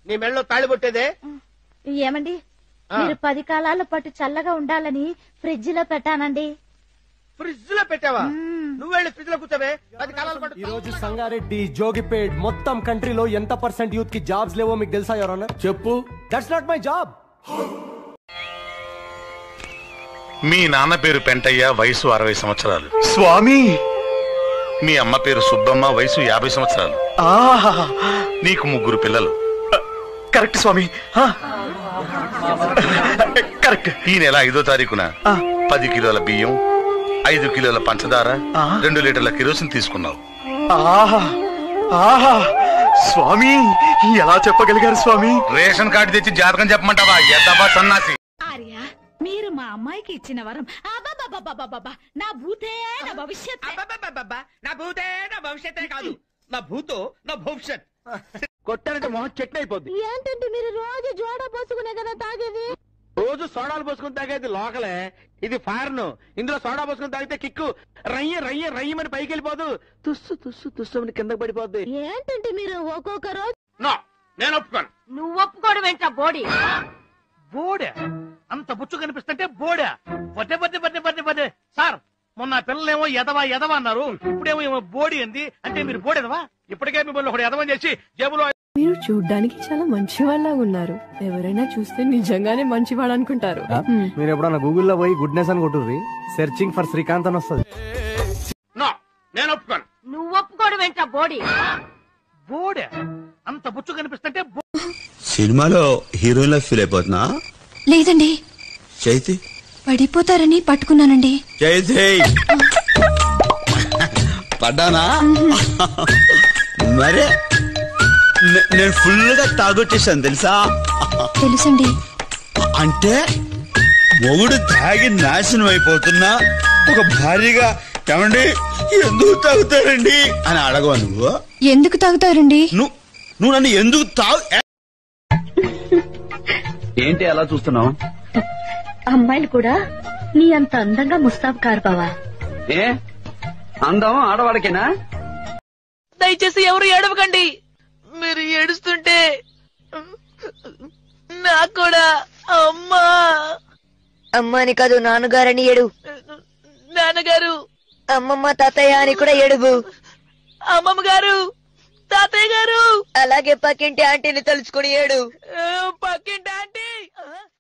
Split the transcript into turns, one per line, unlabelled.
నీ మెళ్ళలో తాళి కొట్టేదే
ఏమండి
ఆ.
మీరు పది కాలాల పాటు చల్లగా ఉండాలని ఫ్రిడ్జ్ లో పెట్టానండి
ఫ్రిడ్జ్ లో పెట్టావా నువ్వు వెళ్ళి ఫ్రిడ్జ్ లో కూర్చోవే పది కాలాల పాటు
ఈ రోజు సంగారెడ్డి జోగిపేట్ మొత్తం కంట్రీలో ఎంత పర్సెంట్ యూత్ కి జాబ్స్ లేవో మీకు తెలుసా ఎవరన్నా చెప్పు దట్స్ నాట్ మై జాబ్
మీ నాన్న పేరు పెంటయ్య వయసు అరవై సంవత్సరాలు
స్వామి
మీ అమ్మ పేరు సుబ్బమ్మ వయసు యాభై సంవత్సరాలు
ఆహా
నీకు ముగ్గురు పిల్లలు
కరెక్ట్ స్వామి ఆ. కరెక్ట్
ఈ నెల ఐదో తారీఖున పది కిలోల బియ్యం ఐదు కిలోల పంచదార
ఆ.
రెండు లీటర్ల కిరోసిన్ తీసుకున్నావు
ఆహా ఆహా స్వామి ఎలా చెప్పగలిగారు స్వామి
రేషన్ కార్డు తెచ్చి జాతకం చెప్పమంటావా ఎద్దబా సన్నాసి
ఆర్య మీరు మా అమ్మాయికి ఇచ్చిన వరం అబ్బబ్బబ్బబ్బబ్బబ్బ, నా భూతే నా భవిష్యత్
అబ్బబ్బబ్బబ్బబ్బా, నా భూతే నా భవిష్యత్తే కాదు నా భూతో నా భవిష్యత్ కొట్టానంటే మొహం చెట్టు అయిపోద్ది
ఏంటంటే మీరు రోజు జోడ పోసుకునే కదా తాగేది
రోజు సోడాలు పోసుకుని తాగేది లోకలే ఇది ఫారెన్ ఇందులో సోడా పోసుకుని తాగితే కిక్కు రయ్య రయ్య రయ్యమని పైకి వెళ్ళిపోదు తుస్సు తుస్సు తుస్సు అని కిందకి పడిపోద్ది
ఏంటంటే మీరు ఒక్కొక్క రోజు
నో నేను ఒప్పుకోను
నువ్వు ఒప్పుకోవడం ఏంటా బోడి
బోడే అంత బుచ్చు కనిపిస్తుంటే బోడే పదే పదే పదే పదే పదే సార్ మొన్న పిల్లలేమో ఎదవా ఎదవా అన్నారు ఇప్పుడేమో ఏమో బోడి అంది అంటే మీరు బోడెదవా ఇప్పటికే మిమ్మల్ని ఒకటి ఎదవని చేసి జేబులో
మీరు చూడ్డానికి చాలా మంచి వాళ్ళ ఉన్నారు ఎవరైనా చూస్తే నిజంగానే మంచివాడు అనుకుంటారు హ్మ్.
మీరు ఎప్పుడన్నా గూగుల్లో పోయి గుడ్నెస్ అని కొట్టుర్రి సెర్చింగ్ ఫర్ శ్రీకాంత్ అని వస్తుంది
నో నేను ఒప్పుకోను
నువ్వు ఒప్పుకోవడం ఏంటా బోడి
బోడే అంత బుచ్చు కనిపిస్తుంటే బో-
సినిమాలో హీరోయిన్ ఫీల్ అయిపోతున్నా
లేదండి
చైతి
పడిపోతారని పట్టుకున్నానండి
చైతి పడ్డానా మరే నే- నేను ఫుల్ గా తాగొచ్చేసాను తెలుసా
తెలుసండి
అంటే మొగుడు తాగి నాశనం అయిపోతున్నా ఒక భార్యగా ఏమండి ఎందుకు తాగుతారండి అని అడగవా నువ్వు
ఎందుకు తాగుతారండి
నువ్వు నువ్వు నన్ను ఎందుకు తాగు ఏంటి అలా చూస్తున్నావు
అమ్మాయిలు కూడా నీ అంత అందంగా ముస్తాబ్ కారు బావా
ఏ అందం ఆడవాడికేనా
దయచేసి ఎవరు ఏడవకండి మీరు ఏడుస్తుంటే నాకు కూడా అమ్మా
అమ్మాని కాదు నాన్నగారని ఏడు
నాన్నగారు
అమ్మమ్మ తాతయ్య అని కూడా ఏడువు
అమ్మమ్మ గారు తాతయ్య గారు
అలాగే పక్కింటి ఆంటీని తలుచుకుని ఏడు
పక్కింటి ఆంటీ